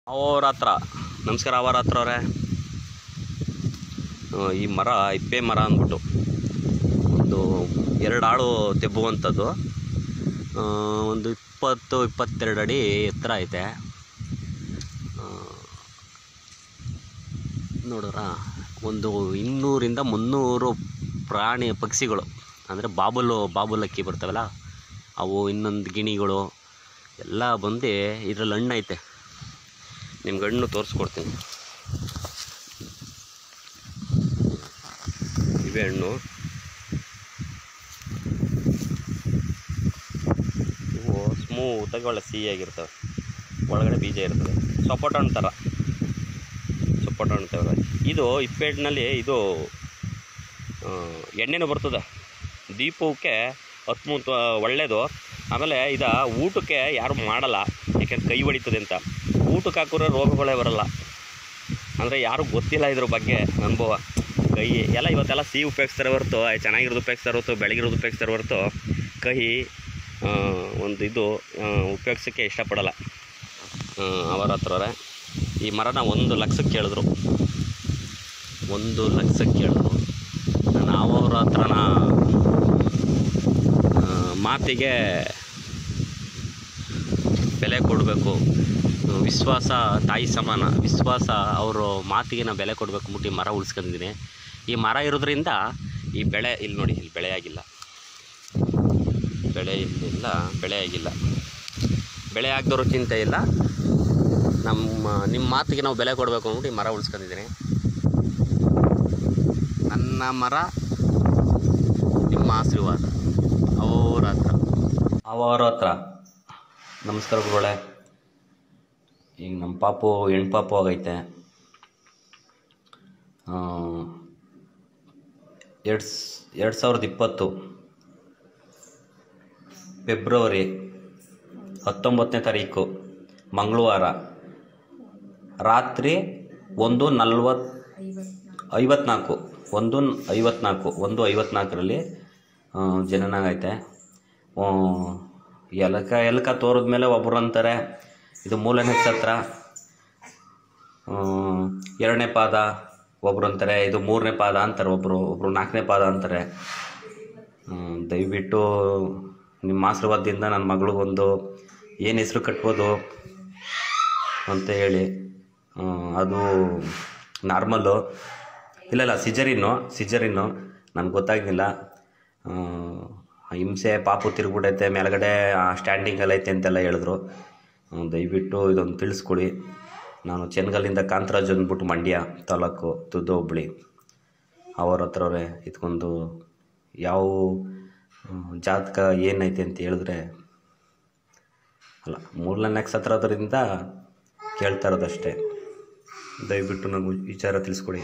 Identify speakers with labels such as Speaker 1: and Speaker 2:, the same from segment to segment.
Speaker 1: ಅವ್ರ ಹತ್ರ ನಮಸ್ಕಾರ ಅವರ ಹತ್ರ ಅವರೇ ಈ ಮರ ಇಪ್ಪೆ ಮರ ಅಂದ್ಬಿಟ್ಟು ಒಂದು ಎರಡು ಆಳು ತೆಬ್ಬುವಂಥದ್ದು ಆ, ಒಂದು ಇಪ್ಪತ್ತು ಇಪ್ಪತ್ತೆರಡು ಅಡಿ ಎತ್ತರ ಐತೆ ಆ, ನೋಡಿದ್ರ ಒಂದು ಇನ್ನೂರಿಂದ ಮುನ್ನೂರು ಪ್ರಾಣಿ ಪಕ್ಷಿಗಳು ಅಂದರೆ ಬಾಬುಲು ಬಾಬುಲಕ್ಕಿ ಬರ್ತಾವಲ್ಲ ಅವು ಇನ್ನೊಂದು ಗಿಣಿಗಳು ಎಲ್ಲ ಬಂದು ಇದ್ರಲ್ಲಿ ಹಣ್ಣು ಐತೆ ನಿಮ್ಗೆ ಹಣ್ಣು ತೋರಿಸ್ಕೊಡ್ತೀನಿ ಇವೆ ಹಣ್ಣು ಇವು ಸ್ಮೂತಾಗಿ ಒಳ್ಳೆ ಸಿಹಿಯಾಗಿರ್ತವೆ ಒಳಗಡೆ ಬೀಜ ಇರ್ತದೆ ಸಪೋಟ ಹಣ್ಣು ಥರ ಸಪೋಟ ಹಣ್ಣು ಥರ ಇದು ಇಪ್ಪೆಟ್ಟಿನಲ್ಲಿ ಇದು ಆ, ಎಣ್ಣೆನೂ ಬರ್ತದೆ ದೀಪಕ್ಕೆ ಹತ್ಮೂತ್ ಒಳ್ಳೆಯದು ಆಮೇಲೆ ಇದು ಊಟಕ್ಕೆ ಯಾರು ಮಾಡಲ್ಲ ಯಾಕೆಂದ್ರೆ ಕೈ ಹೊಡಿತದೆ ಅಂತ ಊಟಕ್ಕೆ ಹಾಕಿದ್ರೆ ರೋಗಗಳೇ ಬರಲ್ಲ ಅಂದರೆ ಯಾರು ಗೊತ್ತಿಲ್ಲ ಇದ್ರ ಬಗ್ಗೆ ಅನುಭವ ಕಹಿ ಎಲ್ಲ ಇವತ್ತೆಲ್ಲ ಸಿಹಿ ಉಪಯೋಗಿಸ್ತಾರೆ ಹೊರತು ಆಯ್ ಚೆನ್ನಾಗಿರೋದು ಉಪಯೋಗಿಸ್ತಾರೆ ಹೊರತು ಬೆಳಗಿರೋದು ಉಪಯೋಗಿಸ್ತಾರೆ ಹೊರತು ಕಹಿ ಆ, ಒಂದು ಇದು ಆ, ಉಪಯೋಗಿಸೋಕ್ಕೆ ಇಷ್ಟಪಡಲ್ಲ ಆ, ಅವರ ಹತ್ರವೇ ಈ ಮರನ ಒಂದು ಲಕ್ಷಕ್ಕೆ ಕೇಳಿದ್ರು ಒಂದು ಲಕ್ಷಕ್ಕೆ ಕೇಳಿದ್ರು ನಾನು ಅವ್ರ ಹತ್ರನ ಆ, ಮಾತಿಗೆ ಬೆಲೆ ಕೊಡಬೇಕು ವಿಶ್ವಾಸ ತಾಯಿ ಸಮಾನ ವಿಶ್ವಾಸ ಅವರು ಮಾತಿಗೆ ನಾನು ಬೆಲೆ ಕೊಡಬೇಕು ಅಂದ್ಬಿಟ್ಟು ಈ ಮರ ಉಳಿಸ್ಕೊಂಡಿದ್ದೀನಿ ಈ ಮರ ಇರೋದ್ರಿಂದ ಈ ಬೆಳೆ ಇಲ್ಲಿ ನೋಡಿ ಇಲ್ಲಿ ಬೆಳೆ ಆಗಿಲ್ಲ ಬೆಳೆ ಇಲ್ಲಿಲ್ಲ ಬೆಳೆ ಆಗಿಲ್ಲ ಬೆಳೆ ಆಗದವ್ರು ಚಿಂತೆ ಇಲ್ಲ ನಮ್ಮ ನಿಮ್ಮ ಮಾತಿಗೆ ನಾವು ಬೆಲೆ ಕೊಡಬೇಕು ಅಂದ್ಬಿಟ್ಟು ಈ ಮರ ಉಳಿಸ್ಕೊಂಡಿದ್ದೀನಿ ನನ್ನ ಮರ ನಿಮ್ಮ ಆಶೀರ್ವಾದ ಅವರ ಹತ್ರ ಅವರ ಹತ್ರ ನಮಸ್ಕಾರ ಗುರುಗಳೇ ಈಗ ನಮ್ಮ ಪಾಪು ಹೆಣ್ಣು ಪಾಪು ಆಗೈತೆ ಎರಡು ಎರಡು ಸಾವಿರದ ಇಪ್ಪತ್ತು ಫೆಬ್ರವರಿ ಹತ್ತೊಂಬತ್ತನೇ ತಾರೀಕು ಮಂಗಳವಾರ ರಾತ್ರಿ ಒಂದು ನಲ್ವತ್ತು ಐವತ್ನಾಲ್ಕು ಒಂದು ಐವತ್ನಾಲ್ಕು ಒಂದು ಐವತ್ನಾಲ್ಕರಲ್ಲಿ ಜನನ ಆಗೈತೆ ಆ, ಎಲಕ ಎಲಕ ತೋರಿದ್ಮೇಲೆ ಒಬ್ಬರು ಅಂತಾರೆ ಇದು ಮೂಲ ನಕ್ಷತ್ರ ಆ, ಎರಡನೇ ಪಾದ ಒಬ್ರು ಅಂತಾರೆ ಇದು ಮೂರನೇ ಪಾದ ಅಂತಾರೆ ಒಬ್ಬರು ಒಬ್ಬರು ನಾಲ್ಕನೇ ಪಾದ ಅಂತಾರೆ ಆ, ದಯವಿಟ್ಟು ನಿಮ್ಮ ಆಶೀರ್ವಾದದಿಂದ ನನ್ನ ಮಗಳಿಗೊಂದು ಏನು ಹೆಸರು ಕಟ್ಬೋದು ಅಂತ ಹೇಳಿ ಆ, ಅದು ನಾರ್ಮಲ್ಲು ಇಲ್ಲ ಇಲ್ಲ ಸಿಜರಿನ್ನು ಸಿಜರಿನ್ನು ನನಗೆ ಗೊತ್ತಾಗಿಲ್ಲ ಆ, ಹಿಂಸೆ ಪಾಪು ತಿರುಗ್ಬಿಟ್ಟೈತೆ ಮೇಲ್ಗಡೆ ಸ್ಟ್ಯಾಂಡಿಂಗಲ್ಲಿ ಐತೆ ಅಂತೆಲ್ಲ ಹೇಳಿದ್ರು ಆ, ದಯವಿಟ್ಟು ಇದೊಂದು ತಿಳಿಸ್ಕೊಡಿ ನಾನು ಚೆನ್ಗಲ್ಲಿಂದ ಕಾಂತರಾಜ್ ಅಂದ್ಬಿಟ್ಟು ಮಂಡ್ಯ ತಾಲೂಕು ತುದ್ದು ಹುಬ್ಳಿ ಅವ್ರ ಹತ್ರವ್ರೆ ಇದ್ಕೊಂಡು ಯಾವ ಆ, ಜಾತಕ ಏನೈತೆ ಅಂತ ಹೇಳಿದ್ರೆ ಅಲ್ಲ ಮೂರನೇ ನಕ್ಷತ್ರ ಅದರಿಂದ ಕೇಳ್ತಾ ಇರೋದಷ್ಟೇ ದಯವಿಟ್ಟು ನನಗೆ ವಿಚಾರ ತಿಳಿಸ್ಕೊಡಿ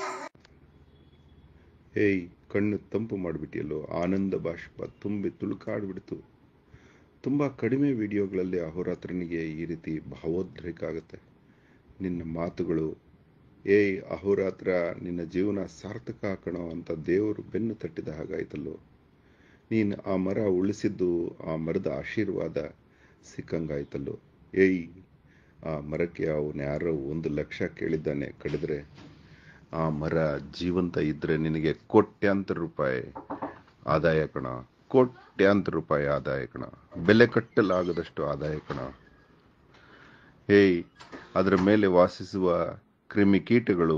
Speaker 2: ಏಯ್ ಕಣ್ಣು ತಂಪು ಮಾಡಿಬಿಟ್ಟಿಯಲ್ಲೋ ಆನಂದ ಬಾಷ್ಪ ತುಂಬಿ ತುಳುಕಾಡ್ಬಿಡ್ತು ತುಂಬ ಕಡಿಮೆ ವಿಡಿಯೋಗಳಲ್ಲಿ ಅಹೋರಾತ್ರನಿಗೆ ಈ ರೀತಿ ಭಾವೋದ್ರೇಕ ಆಗುತ್ತೆ ನಿನ್ನ ಮಾತುಗಳು ಏಯ್ ಅಹೋರಾತ್ರ ನಿನ್ನ ಜೀವನ ಸಾರ್ಥಕ ಹಾಕಣೋ ಅಂತ ದೇವರು ಬೆನ್ನು ತಟ್ಟಿದ ಹಾಗಾಯ್ತಲ್ಲೋ ನೀನು ಆ ಮರ ಉಳಿಸಿದ್ದು ಆ ಮರದ ಆಶೀರ್ವಾದ ಸಿಕ್ಕಂಗಾಯ್ತಲ್ಲೋ ಏಯ್ ಆ ಮರಕ್ಕೆ ಅವನು ಯಾರೋ ಒಂದು ಲಕ್ಷ ಕೇಳಿದ್ದಾನೆ ಕಡಿದ್ರೆ ಆ ಮರ ಜೀವಂತ ಇದ್ರೆ ನಿನಗೆ ಕೋಟ್ಯಾಂತರ ರೂಪಾಯಿ ಆದಾಯ ಕಣ ಕೋಟ್ಯಾಂತರ ರೂಪಾಯಿ ಆದಾಯ ಕಣ ಬೆಲೆ ಕಟ್ಟಲಾಗದಷ್ಟು ಆದಾಯ ಕಣ ಹೇಯ್ ಅದರ ಮೇಲೆ ವಾಸಿಸುವ ಕ್ರಿಮಿಕೀಟಗಳು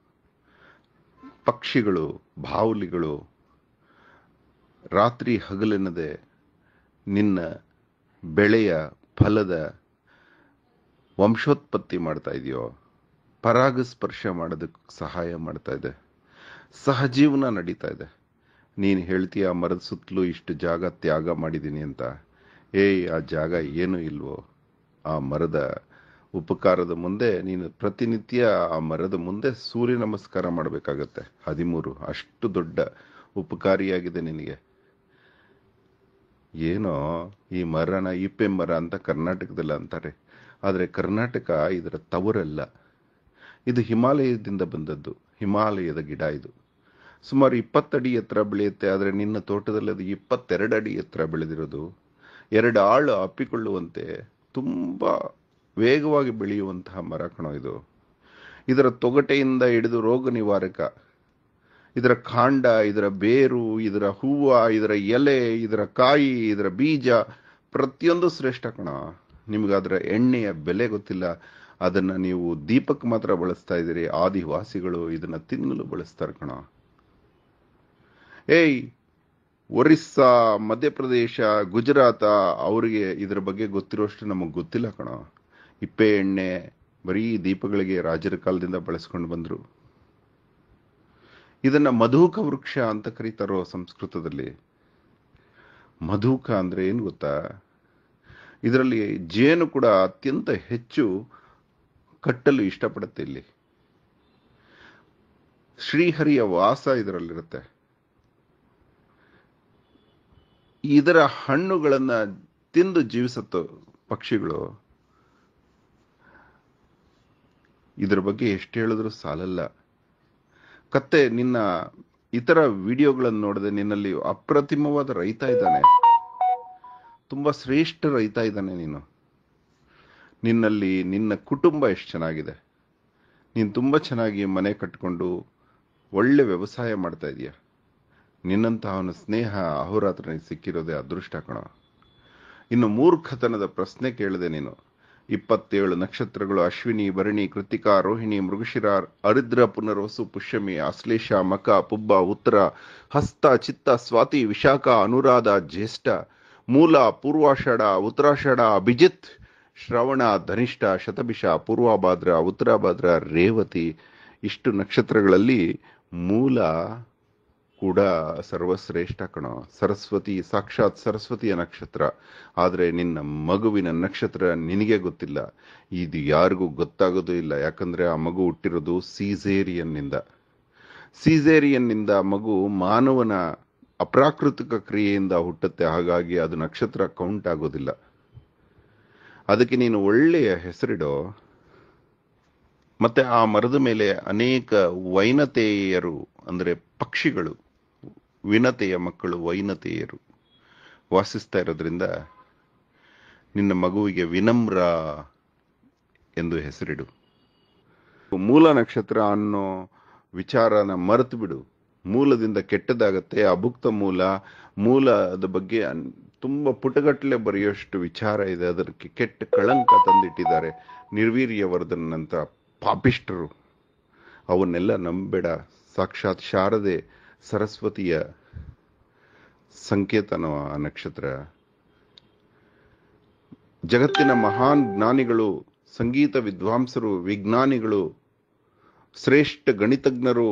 Speaker 2: ಪಕ್ಷಿಗಳು ಬಾವುಲಿಗಳು ರಾತ್ರಿ ಹಗಲೆನ್ನದೆ ನಿನ್ನ ಬೆಳೆಯ ಫಲದ ವಂಶೋತ್ಪತ್ತಿ ಮಾಡ್ತಾ ಇದೆಯೋ ಪರಾಗಸ್ಪರ್ಶ ಮಾಡೋದಕ್ಕೆ ಸಹಾಯ ಮಾಡ್ತಾ ಇದೆ ಸಹಜೀವನ ನಡೀತಾ ಇದೆ ನೀನು ಹೇಳ್ತೀಯ ಆ ಮರದ ಸುತ್ತಲೂ ಇಷ್ಟು ಜಾಗ ತ್ಯಾಗ ಮಾಡಿದ್ದೀನಿ ಅಂತ ಏಯ್ ಆ ಜಾಗ ಏನೂ ಇಲ್ವೋ ಆ ಮರದ ಉಪಕಾರದ ಮುಂದೆ ನೀನು ಪ್ರತಿನಿತ್ಯ ಆ ಮರದ ಮುಂದೆ ಸೂರ್ಯ ನಮಸ್ಕಾರ ಮಾಡಬೇಕಾಗತ್ತೆ ಹದಿಮೂರು ಅಷ್ಟು ದೊಡ್ಡ ಉಪಕಾರಿಯಾಗಿದೆ ನಿನಗೆ ಏನೋ ಈ ಮರನ ಇಪ್ಪೆ ಮರ ಅಂತ ಕರ್ನಾಟಕದಲ್ಲಿ ಅಂತಾರೆ ಆದರೆ ಕರ್ನಾಟಕ ಇದರ ತವರಲ್ಲ ಇದು ಹಿಮಾಲಯದಿಂದ ಬಂದದ್ದು ಹಿಮಾಲಯದ ಗಿಡ ಇದು ಸುಮಾರು ಇಪ್ಪತ್ತಡಿ ಎತ್ತರ ಬೆಳೆಯುತ್ತೆ ಆದರೆ ನಿನ್ನ ತೋಟದಲ್ಲಿ ಅದು ಇಪ್ಪತ್ತೆರಡು ಅಡಿ ಎತ್ತರ ಬೆಳೆದಿರೋದು ಎರಡು ಆಳು ಅಪ್ಪಿಕೊಳ್ಳುವಂತೆ ತುಂಬ ವೇಗವಾಗಿ ಬೆಳೆಯುವಂತಹ ಮರ ಕಣೋ ಇದು ಇದರ ತೊಗಟೆಯಿಂದ ಹಿಡಿದು ರೋಗ ನಿವಾರಕ ಇದರ ಕಾಂಡ ಇದರ ಬೇರು ಇದರ ಹೂವು ಇದರ ಎಲೆ ಇದರ ಕಾಯಿ ಇದರ ಬೀಜ ಪ್ರತಿಯೊಂದು ಶ್ರೇಷ್ಠ ಕಣ ನಿಮ್ಗೆ ಅದರ ಎಣ್ಣೆಯ ಬೆಲೆ ಗೊತ್ತಿಲ್ಲ ಅದನ್ನ ನೀವು ದೀಪಕ್ಕೆ ಮಾತ್ರ ಬಳಸ್ತಾ ಇದ್ದೀರಿ ಆದಿವಾಸಿಗಳು ಇದನ್ನ ತಿನ್ನಲು ಬಳಸ್ತಾರೆ ಕಣ ಏಯ್ ಒರಿಸ್ಸಾ ಮಧ್ಯಪ್ರದೇಶ ಗುಜರಾತ ಅವರಿಗೆ ಇದರ ಬಗ್ಗೆ ಗೊತ್ತಿರೋಷ್ಟು ನಮಗೆ ಗೊತ್ತಿಲ್ಲ ಕಣ ಇಪ್ಪೆ ಎಣ್ಣೆ ಬರೀ ದೀಪಗಳಿಗೆ ರಾಜರ ಕಾಲದಿಂದ ಬಳಸ್ಕೊಂಡು ಬಂದ್ರು ಇದನ್ನ ಮಧುಕ ವೃಕ್ಷ ಅಂತ ಕರೀತಾರೋ ಸಂಸ್ಕೃತದಲ್ಲಿ ಮಧುಕ ಅಂದ್ರೆ ಏನು ಗೊತ್ತಾ ಇದರಲ್ಲಿ ಜೇನು ಕೂಡ ಅತ್ಯಂತ ಹೆಚ್ಚು ಕಟ್ಟಲು ಇಷ್ಟಪಡುತ್ತೆ ಇಲ್ಲಿ ಶ್ರೀಹರಿಯ ವಾಸ ಇದರಲ್ಲಿರುತ್ತೆ ಇದರ ಹಣ್ಣುಗಳನ್ನ ತಿಂದು ಜೀವಿಸತ್ತೋ ಪಕ್ಷಿಗಳು ಇದರ ಬಗ್ಗೆ ಎಷ್ಟು ಹೇಳಿದ್ರು ಸಾಲಲ್ಲ ಕತ್ತೆ ನಿನ್ನ ಇತರ ವಿಡಿಯೋಗಳನ್ನು ನೋಡದೆ ನಿನ್ನಲ್ಲಿ ಅಪ್ರತಿಮವಾದ ರೈತ ಇದ್ದಾನೆ ತುಂಬಾ ಶ್ರೇಷ್ಠ ರೈತ ಇದ್ದಾನೆ ನೀನು ನಿನ್ನಲ್ಲಿ ನಿನ್ನ ಕುಟುಂಬ ಎಷ್ಟು ಚೆನ್ನಾಗಿದೆ ನೀನು ತುಂಬಾ ಚೆನ್ನಾಗಿ ಮನೆ ಕಟ್ಕೊಂಡು ಒಳ್ಳೆ ವ್ಯವಸಾಯ ಮಾಡ್ತಾ ಇದೀಯ ನಿನ್ನಂತಹವನ ಸ್ನೇಹ ಅಹೋರಾತ್ರನಿಗೆ ಸಿಕ್ಕಿರೋದೇ ಅದೃಷ್ಟ ಕಣ ಇನ್ನು ಮೂರ್ಖತನದ ಪ್ರಶ್ನೆ ಕೇಳಿದೆ ನೀನು ಇಪ್ಪತ್ತೇಳು ನಕ್ಷತ್ರಗಳು ಅಶ್ವಿನಿ ಭರಣಿ ಕೃತಿಕಾ ರೋಹಿಣಿ ಮೃಗಶಿರ ಅರಿದ್ರ ಪುನರ್ವಸು ಪುಷ್ಯಮಿ ಆಶ್ಲೇಷ ಮಕ ಪುಬ್ಬ ಉತ್ತರ ಹಸ್ತ ಚಿತ್ತ ಸ್ವಾತಿ ವಿಶಾಖ ಅನುರಾಧ ಜ್ಯೇಷ್ಠ ಮೂಲ ಪೂರ್ವಾಷಾಢ ಉತ್ತರಾಷಾಢ ಅಭಿಜಿತ್ ಶ್ರವಣ ಧನಿಷ್ಠ ಶತಭಿಷ ಪೂರ್ವಭಾದ್ರ ಉತ್ತರಾಭಾದ್ರ ರೇವತಿ ಇಷ್ಟು ನಕ್ಷತ್ರಗಳಲ್ಲಿ ಮೂಲ ಕೂಡ ಸರ್ವಶ್ರೇಷ್ಠ ಕಣ ಸರಸ್ವತಿ ಸಾಕ್ಷಾತ್ ಸರಸ್ವತಿಯ ನಕ್ಷತ್ರ ಆದರೆ ನಿನ್ನ ಮಗುವಿನ ನಕ್ಷತ್ರ ನಿನಗೆ ಗೊತ್ತಿಲ್ಲ ಇದು ಯಾರಿಗೂ ಗೊತ್ತಾಗೋದು ಇಲ್ಲ ಯಾಕಂದ್ರೆ ಆ ಮಗು ಹುಟ್ಟಿರೋದು ಸೀಸೇರಿಯನ್ನಿಂದ ಸೀಸೇರಿಯನ್ನಿಂದ ಮಗು ಮಾನವನ ಅಪ್ರಾಕೃತಿಕ ಕ್ರಿಯೆಯಿಂದ ಹುಟ್ಟುತ್ತೆ ಹಾಗಾಗಿ ಅದು ನಕ್ಷತ್ರ ಕೌಂಟ್ ಆಗೋದಿಲ್ಲ ಅದಕ್ಕೆ ನೀನು ಒಳ್ಳೆಯ ಹೆಸರಿಡೋ ಮತ್ತೆ ಆ ಮರದ ಮೇಲೆ ಅನೇಕ ವೈನತೆಯರು ಅಂದರೆ ಪಕ್ಷಿಗಳು ವಿನತೆಯ ಮಕ್ಕಳು ವೈನತೆಯರು ವಾಸಿಸ್ತಾ ಇರೋದ್ರಿಂದ ನಿನ್ನ ಮಗುವಿಗೆ ವಿನಮ್ರ ಎಂದು ಹೆಸರಿಡು ಮೂಲ ನಕ್ಷತ್ರ ಅನ್ನೋ ವಿಚಾರನ ಮರೆತು ಬಿಡು ಮೂಲದಿಂದ ಕೆಟ್ಟದಾಗತ್ತೆ ಅಭುಕ್ತ ಮೂಲ ಮೂಲದ ಬಗ್ಗೆ ಅನ್- ತುಂಬ ಪುಟಗಟ್ಟಲೆ ಬರೆಯೋಷ್ಟು ವಿಚಾರ ಇದೆ ಅದಕ್ಕೆ ಕೆಟ್ಟ ಕಳಂಕ ತಂದಿಟ್ಟಿದ್ದಾರೆ ನಿರ್ವೀರ್ಯವರ್ಧನ್ ಅಂತ ಪಾಪಿಷ್ಟರು ಅವನ್ನೆಲ್ಲ ನಂಬೇಡ ಸಾಕ್ಷಾತ್ ಶಾರದೆ ಸರಸ್ವತಿಯ ಸಂಕೇತನ ಆ ನಕ್ಷತ್ರ ಜಗತ್ತಿನ ಮಹಾನ್ ಜ್ಞಾನಿಗಳು ಸಂಗೀತ ವಿದ್ವಾಂಸರು ವಿಜ್ಞಾನಿಗಳು ಶ್ರೇಷ್ಠ ಗಣಿತಜ್ಞರು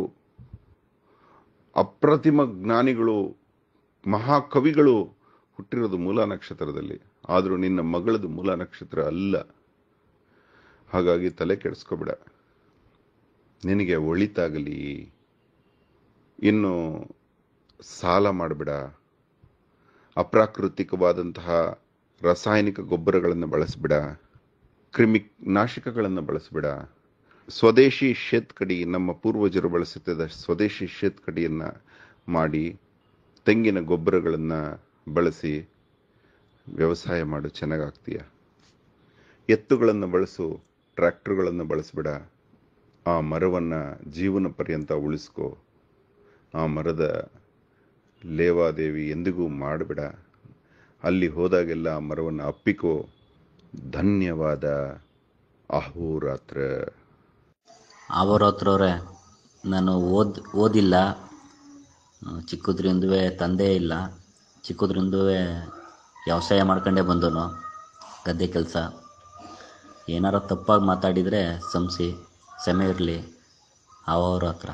Speaker 2: ಅಪ್ರತಿಮ ಜ್ಞಾನಿಗಳು ಮಹಾಕವಿಗಳು ಹುಟ್ಟಿರೋದು ಮೂಲ ನಕ್ಷತ್ರದಲ್ಲಿ ಆದರೂ ನಿನ್ನ ಮಗಳದು ಮೂಲ ನಕ್ಷತ್ರ ಅಲ್ಲ ಹಾಗಾಗಿ ತಲೆ ಕೆಡಿಸ್ಕೋಬೇಡ ನಿನಗೆ ಒಳಿತಾಗಲಿ ಇನ್ನು ಸಾಲ ಮಾಡಬೇಡ ಅಪ್ರಾಕೃತಿಕವಾದಂತಹ ರಾಸಾಯನಿಕ ಗೊಬ್ಬರಗಳನ್ನು ಬಳಸಬೇಡ ಕ್ರಿಮಿ ನಾಶಕಗಳನ್ನು ಬಳಸಬೇಡ ಸ್ವದೇಶಿ ಶೇತ್ಕಡಿ ನಮ್ಮ ಪೂರ್ವಜರು ಬಳಸುತ್ತಿದ್ದ ಸ್ವದೇಶಿ ಶೇತ್ಕಡಿಯನ್ನು ಮಾಡಿ ತೆಂಗಿನ ಗೊಬ್ಬರಗಳನ್ನು ಬಳಸಿ ವ್ಯವಸಾಯ ಮಾಡು ಚೆನ್ನಾಗಾಗ್ತೀಯ ಎತ್ತುಗಳನ್ನು ಬಳಸು ಟ್ರ್ಯಾಕ್ಟರ್ಗಳನ್ನು ಬಳಸಬೇಡ ಆ ಮರವನ್ನು ಜೀವನ ಪರ್ಯಂತ ಉಳಿಸ್ಕೋ ಆ ಮರದ ಲೇವಾದೇವಿ ಎಂದಿಗೂ ಮಾಡಬೇಡ ಅಲ್ಲಿ ಹೋದಾಗೆಲ್ಲ ಆ ಮರವನ್ನು ಅಪ್ಪಿಕೋ ಧನ್ಯವಾದ ಅಹೋರಾತ್ರ
Speaker 1: ಅವರತ್ರವ್ರೆ ನಾನು ಓದ್ ಓದಿಲ್ಲ ಚಿಕ್ಕದ್ರಿಂದವೇ ತಂದೆ ಇಲ್ಲ ಚಿಕ್ಕದ್ರಿಂದವೇ ವ್ಯವಸಾಯ ಮಾಡ್ಕೊಂಡೇ ಬಂದನು ಗದ್ದೆ ಕೆಲಸ ಏನಾರ ತಪ್ಪಾಗಿ ಮಾತಾಡಿದರೆ ಸಂಸಿ ಸೆಮೆ ಇರಲಿ ಅವ್ರ ಹತ್ರ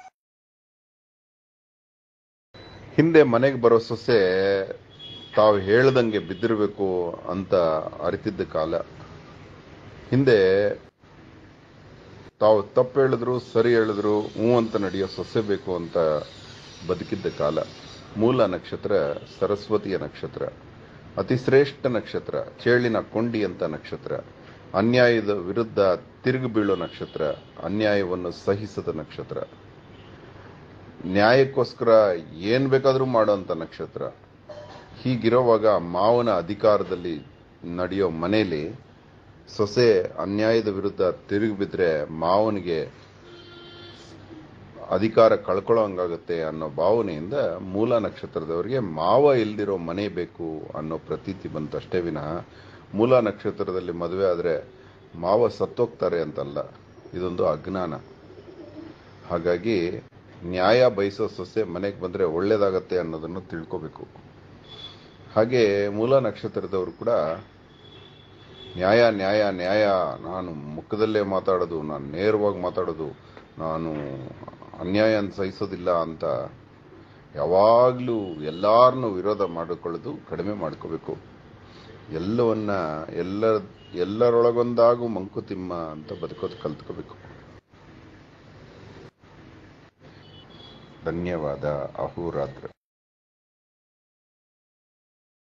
Speaker 2: ಹಿಂದೆ ಮನೆಗೆ ಬರೋ ಸೊಸೆ ತಾವು ಹೇಳ್ದಂಗೆ ಬಿದ್ದಿರಬೇಕು ಅಂತ ಅರಿತಿದ್ದ ಕಾಲ ಹಿಂದೆ ತಾವು ತಪ್ಪು ಹೇಳಿದ್ರು ಸರಿ ಹೇಳಿದ್ರು ಹ್ಞೂ ಅಂತ ನಡೆಯೋ ಸೊಸೆ ಬೇಕು ಅಂತ ಬದುಕಿದ್ದ ಕಾಲ ಮೂಲ ನಕ್ಷತ್ರ ಸರಸ್ವತಿಯ ನಕ್ಷತ್ರ ಅತಿ ಶ್ರೇಷ್ಠ ನಕ್ಷತ್ರ ಚೇಳಿನ ಕೊಂಡಿ ಅಂತ ನಕ್ಷತ್ರ ಅನ್ಯಾಯದ ವಿರುದ್ಧ ತಿರುಗಿ ಬೀಳೋ ನಕ್ಷತ್ರ ಅನ್ಯಾಯವನ್ನು ಸಹಿಸದ ನಕ್ಷತ್ರ ನ್ಯಾಯಕ್ಕೋಸ್ಕರ ಏನ್ ಬೇಕಾದ್ರೂ ಮಾಡೋಂಥ ನಕ್ಷತ್ರ ಹೀಗಿರೋವಾಗ ಮಾವನ ಅಧಿಕಾರದಲ್ಲಿ ನಡೆಯೋ ಮನೆಯಲ್ಲಿ ಸೊಸೆ ಅನ್ಯಾಯದ ವಿರುದ್ಧ ತಿರುಗಿ ಬಿದ್ರೆ ಮಾವನಿಗೆ ಅಧಿಕಾರ ಕಳ್ಕೊಳ್ಳೋ ಹಂಗಾಗುತ್ತೆ ಅನ್ನೋ ಭಾವನೆಯಿಂದ ಮೂಲ ನಕ್ಷತ್ರದವರಿಗೆ ಮಾವ ಇಲ್ದಿರೋ ಮನೆ ಬೇಕು ಅನ್ನೋ ಪ್ರತೀತಿ ಬಂತಷ್ಟೇ ವಿನಃ ಮೂಲ ನಕ್ಷತ್ರದಲ್ಲಿ ಮದುವೆ ಆದರೆ ಮಾವ ಸತ್ತೋಗ್ತಾರೆ ಅಂತಲ್ಲ ಇದೊಂದು ಅಜ್ಞಾನ ಹಾಗಾಗಿ ನ್ಯಾಯ ಬಯಸೋ ಸೊಸೆ ಮನೆಗೆ ಬಂದರೆ ಒಳ್ಳೇದಾಗತ್ತೆ ಅನ್ನೋದನ್ನು ತಿಳ್ಕೋಬೇಕು ಹಾಗೆ ಮೂಲ ನಕ್ಷತ್ರದವರು ಕೂಡ ನ್ಯಾಯ ನ್ಯಾಯ ನ್ಯಾಯ ನಾನು ಮುಖದಲ್ಲೇ ಮಾತಾಡೋದು ನಾನು ನೇರವಾಗಿ ಮಾತಾಡೋದು ನಾನು ಅನ್ಯಾಯ ಸಹಿಸೋದಿಲ್ಲ ಅಂತ ಯಾವಾಗಲೂ ಎಲ್ಲಾರನ್ನೂ ವಿರೋಧ ಮಾಡಿಕೊಳ್ಳೋದು ಕಡಿಮೆ ಮಾಡ್ಕೋಬೇಕು ಎಲ್ಲವನ್ನ ಎಲ್ಲ ಎಲ್ಲರೊಳಗೊಂದಾಗೂ ಮಂಕುತಿಮ್ಮ ಅಂತ ಬದುಕೋದು ಕಲ್ತ್ಕೋಬೇಕು ಧನ್ಯವಾದ ಅಹೋರಾತ್ರ